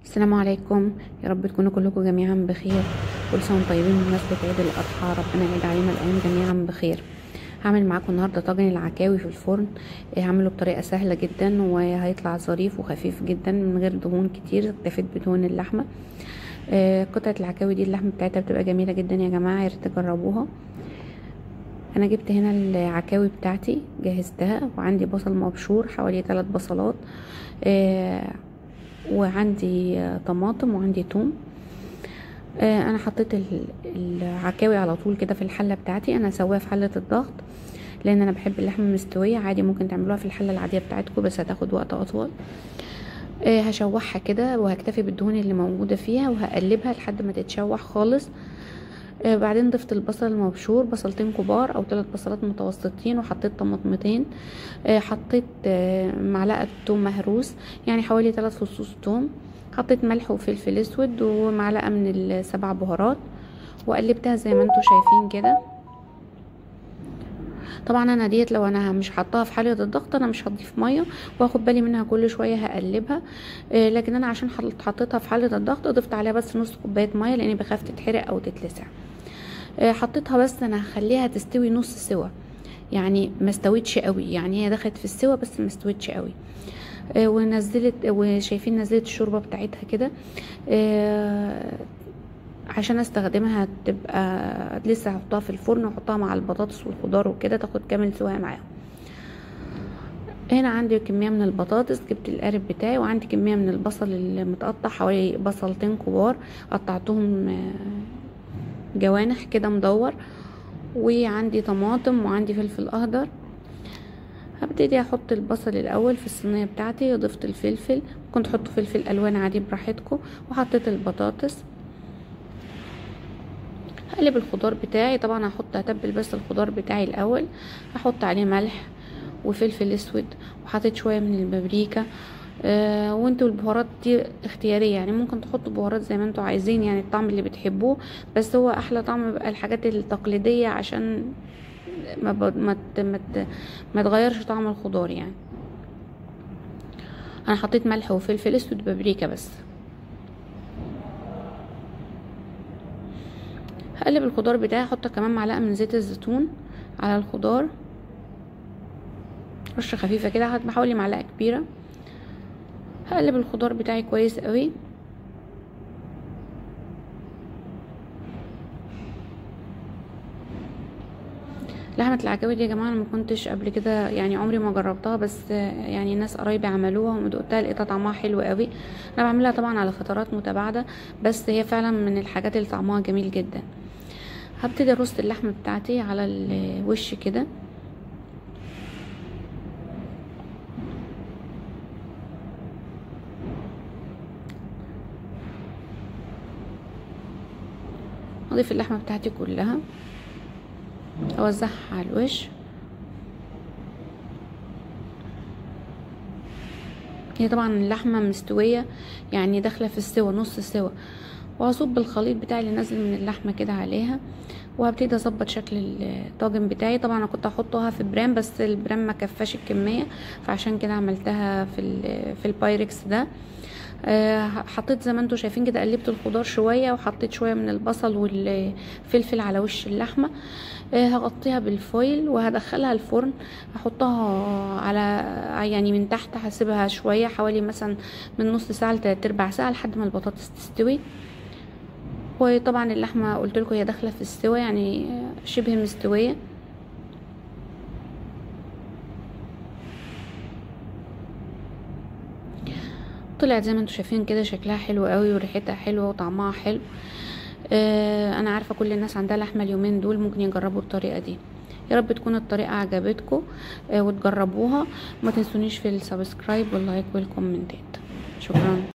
السلام عليكم يا رب تكونوا كلكم جميعا بخير كل سنه وانتم طيبين بمناسبه عيد الاضحى ربنا يعيد علينا الايام جميعا بخير هعمل معاكم النهارده طاجن العكاوي في الفرن إيه، هعمله بطريقه سهله جدا وهيطلع ظريف وخفيف جدا من غير دهون كتير اكتفيت بدهون اللحمه آه، قطعه العكاوي دي اللحمه بتاعتها بتبقى جميله جدا يا جماعه يا ريت تجربوها انا جبت هنا العكاوي بتاعتي جهزتها وعندي بصل مبشور حوالي 3 بصلات آه، وعندي آه، طماطم وعندي توم آه، انا حطيت ال- العكاوي على طول كده في الحله بتاعتي انا هسويها في حله الضغط لان انا بحب اللحمه مستويه عادي ممكن تعملوها في الحله العاديه بتاعتكم بس هتاخد وقت اطول آه، هشوحها كده وهكتفي بالدهون اللي موجوده فيها وهقلبها لحد ما تتشوح خالص آه، بعدين ضفت البصل المبشور بصلتين كبار او ثلاث بصلات متوسطين وحطيت طماطمتين آه، حطيت آه، معلقه توم مهروس يعني حوالي ثلاث فصوص توم حطيت ملح وفلفل اسود ومعلقه من السبع بهارات وقلبتها زي ما انتم شايفين كده طبعا انا ديت لو انا مش حطاها في حاله الضغط انا مش هضيف ميه واخد بالي منها كل شويه هقلبها آه، لكن انا عشان حط- حطيتها في حاله الضغط ضفت عليها بس نص كوبايه ميه لاني بخاف تتحرق او تتلسع آه، حطيتها بس انا هخليها تستوي نص سوا يعني ما استوتش قوي يعني هي دخلت في السوا بس ما استوتش قوي آه، ونزلت وشايفين نزلت الشوربه بتاعتها كده آه، عشان استخدمها تبقى لسه هحطها في الفرن واحطها مع البطاطس والخضار وكده تاخد كامل سواها معاهم هنا عندي كمية من البطاطس جبت القارب بتاعي وعندي كمية من البصل المتقطع حوالي بصلتين كبار قطعتهم آه، جوانح كده مدور وعندي طماطم وعندي فلفل اخضر هبتدي احط البصل الاول في الصينيه بتاعتي ضفت الفلفل كنت تحطوا فلفل الوان عادي براحتكم وحطيت البطاطس هقلب الخضار بتاعي طبعا هحط هتبل بس الخضار بتاعي الاول هحط عليه ملح وفلفل اسود وحطيت شويه من البابريكا آه وانتوا البهارات دي اختياريه يعني ممكن تحطوا بهارات زي ما انتوا عايزين يعني الطعم اللي بتحبوه بس هو احلى طعم بيبقى الحاجات التقليديه عشان ما ب... ما ت... ما, ت... ما تغيرش طعم الخضار يعني انا حطيت ملح وفلفل اسود بابريكا بس هقلب الخضار بتاعي احط كمان معلقه من زيت الزيتون على الخضار رشه خفيفه كده بحاول معلقه كبيره هقلب الخضار بتاعي كويس قوي لحمة العكاوي دي يا جماعة انا ما كنتش قبل كده يعني عمري ما جربتها بس يعني ناس قرايبي عملوها ودقتها لقيتها طعمها حلو قوي انا بعملها طبعا على فترات متباعدة بس هي فعلا من الحاجات اللي طعمها جميل جدا هبتدي ارص اللحمة بتاعتي على الوش كده اضيف اللحمة بتاعتي كلها اوزعها على الوش هي طبعا اللحمة مستوية يعني داخلة في السوا نص سوا وهصب الخليط بتاعي اللي نازل من اللحمة كده عليها وهبتدي اظبط شكل الطاجن بتاعي طبعا انا كنت احطها في برام بس البرام ما كفاش الكمية فعشان كده عملتها في في البايركس ده آه حطيت زي ما انتم شايفين كده قلبت الخضار شويه وحطيت شويه من البصل والفلفل على وش اللحمه آه هغطيها بالفويل وهدخلها الفرن هحطها على يعني من تحت هسيبها شويه حوالي مثلا من نص ساعه لتلات ارباع ساعه لحد ما البطاطس تستوي وطبعا اللحمه قلت لكم هي داخله في السوا يعني شبه مستويه طلعت زي ما انتم شايفين كده شكلها حلو قوي وريحتها حلوه وطعمها حلو آه انا عارفه كل الناس عندها لحمه اليومين دول ممكن يجربوا الطريقه دي يا رب تكون الطريقه عجبتكم آه وتجربوها ما تنسونيش في السبسكرايب واللايك والكومنتات شكرا